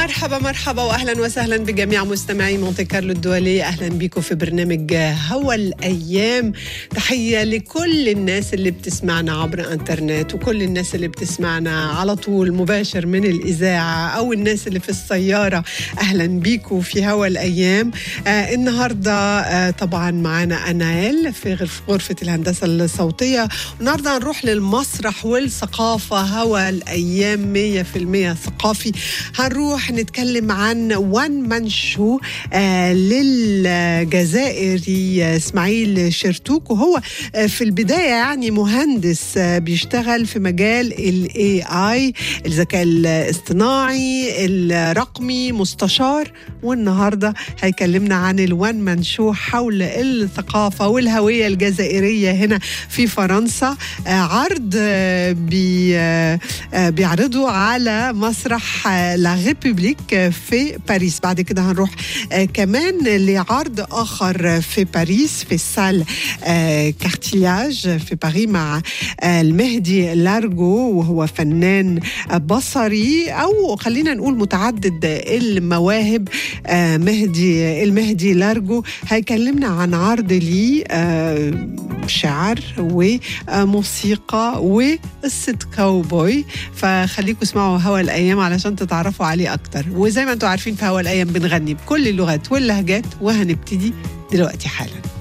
مرحبا مرحبا واهلا وسهلا بجميع مستمعي مونتي كارلو الدولية اهلا بيكم في برنامج هوا الايام تحية لكل الناس اللي بتسمعنا عبر انترنت وكل الناس اللي بتسمعنا على طول مباشر من الاذاعة او الناس اللي في السيارة اهلا بيكم في هوا الايام آه النهاردة آه طبعا معانا انايل في غرف- غرفة الهندسة الصوتية النهاردة هنروح للمسرح والثقافة هوا الايام 100% ثقافي هنروح نتكلم عن وان مان شو آه للجزائري اسماعيل شرتوك وهو آه في البدايه يعني مهندس آه بيشتغل في مجال الاي اي الذكاء الاصطناعي الرقمي مستشار والنهارده هيكلمنا عن الوان مان شو حول الثقافه والهويه الجزائريه هنا في فرنسا آه عرض آه بي آه آه بيعرضوا على مسرح آه لا ريبوبليك آه في باريس بعد كده هنروح آه كمان لعرض اخر في باريس في السال آه كارتيلاج في باريس مع آه المهدي لارجو وهو فنان آه بصري او خلينا نقول متعدد المواهب آه مهدي المهدي لارجو هيكلمنا عن عرض لي آه شعر وموسيقى وقصة كاوبوي فخليكم اسمعوا هوا الأيام علشان تتعرفوا عليه أكتر وزي ما انتم عارفين في هوا الأيام بنغني بكل اللغات واللهجات وهنبتدي دلوقتي حالا